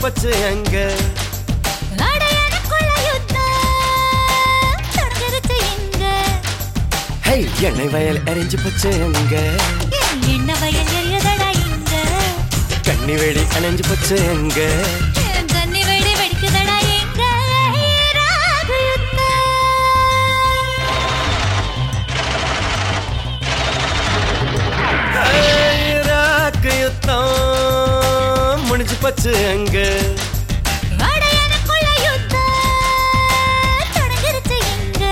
போச்சு அங்க அட எனக்குள்ள யுத்தம் தொடங்கிருச்சு இங்க. ஹே எண்ணெய் வயல் எரிஞ்சு போச்சு அங்க என் எண்ண வயல் எரியுதடா இங்க. கண்ணி வெடி அணைஞ்சு போச்சு அங்க என் கன்னி வெடி வெடிக்குதடா இங்க. ராகு யுத்தம். ஈராக்கு யுத்தம் முடிஞ்சு போச்சு அங்க அட எனக்குள்ள யுத்தம் தொடங்கிருச்சு இங்க.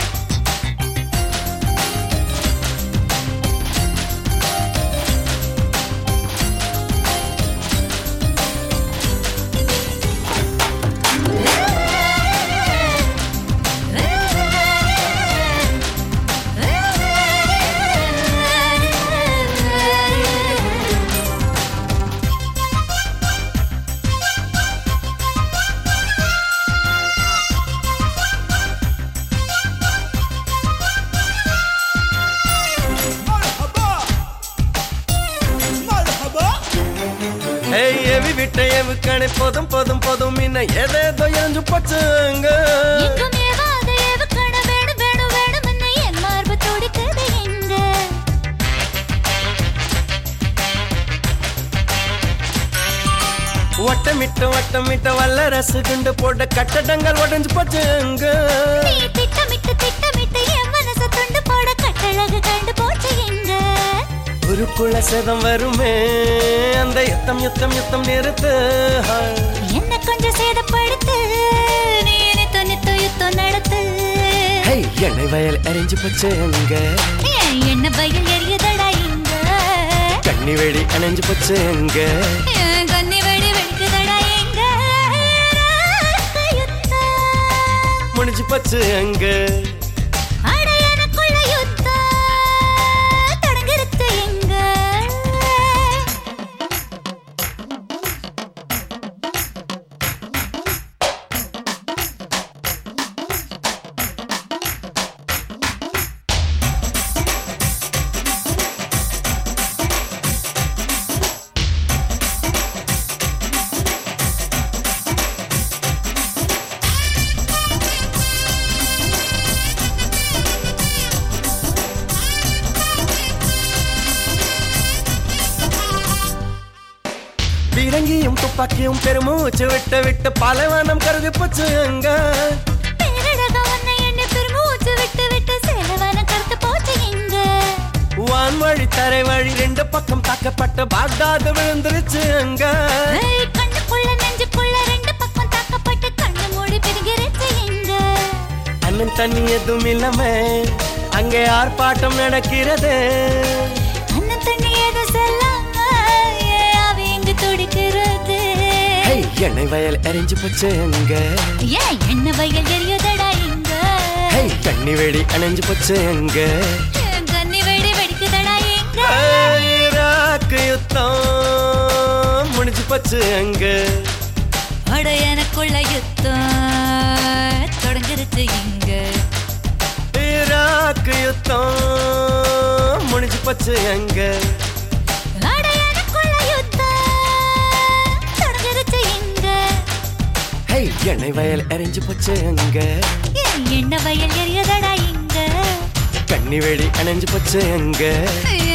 ஏய் எவி விட்ட எவு கணை போதும் போதும் போதும் இன்ன ஏதேதோ எரிஞ்சு போச்சு அங்க எங்கும் ஏவாத ஏவுகண வேணும் வேணும் வேணும்னு என் மார்பு துடிக்குது எங்க வட்டமிட்ட வட்டமிட்ட வல்லரசு குண்டு போட்ட கட்டடங்கள் உடஞ்சு போச்சு அங்க நீ திட்டமிட்டு திட்டமிட்டு என் மனச துண்டு போட கட்டழகு கண்டு போச்சு எங்க உருக்குள்ள சேதம் வருமே அந்த யுத்தம் யுத்தம் யுத்தம் நிறுத்து என்ன கொஞ்சம் சேதப்படுத்து நீ நித்த நித்த யுத்தம் நடத்து ஹே எண்ணெய் வயல் எரிஞ்சு போச்சு அங்க ஏன் என்ன பயில் எரியுதடா இங்க கண்ணி வெடி அணைஞ்சு போச்சு அங்க ஏன் கன்னி வெடி வெடிக்குதடா இங்க ராக்கு யுத்தம் முடிஞ்சு போச்சு அங்க அட எனக்குள்ள யுத்தம் தொடங்கிருச்சு எங்க பீரங்கியும் துப்பாக்கியும் பெருமூச்சு விட்டு விட்டு பாலைவனம் கருதி போச்சு அங்க பேரழக உன்னை எண்ணி பெருமூச்சு விட்டு விட்டு செலவன கருத்து போச்சு எங்க வான்வழி தரை வழி ரெண்டு பக்கம் தாக்கப்பட்ட பாக்தாது விழுந்துருச்சு அங்க ஏய், கண்ணுக்குள்ள நெஞ்சுக்குள்ள ரெண்டு பக்கம் தாக்கப்பட்டு கண்ணு மூடி பிரிகிருச்சு எங்க அண்ணன் தண்ணி எதுவும் இல்லாம அங்கே ஆர்ப்பாட்டம் நடக்கிறது அண்ணன் தண்ணி ஏதோ சொல்லாம ஏன் அவ எங்க துடிக்கிறது ஹே எண்ணெய் வயல் எரிஞ்சு போச்சு அங்க ஏன் என்ன வயல் எரியுதடா இங்க ஹே கண்ணி வெடி அணைஞ்சு போச்சு அங்க என் கன்னி வெடி வெடிக்குதடா இங்க ஈராக்கு யுத்தம் முடிஞ்சு போச்சு அங்க அட எனக்குள்ள யுத்தம் தொடங்கிருச்சு இங்க ஈராக்கு யுத்தம் முடிஞ்சு போச்சு அங்க அட எனக்குள்ள யுத்தம் தொடங்கிருச்சு இங்க ஹே எண்ணெய் வயல் எரிஞ்சு போச்சு அங்க என் எண்ண வயல் எரியுதடா இங்க கண்ணி வெடி அணைஞ்சு போச்சு அங்க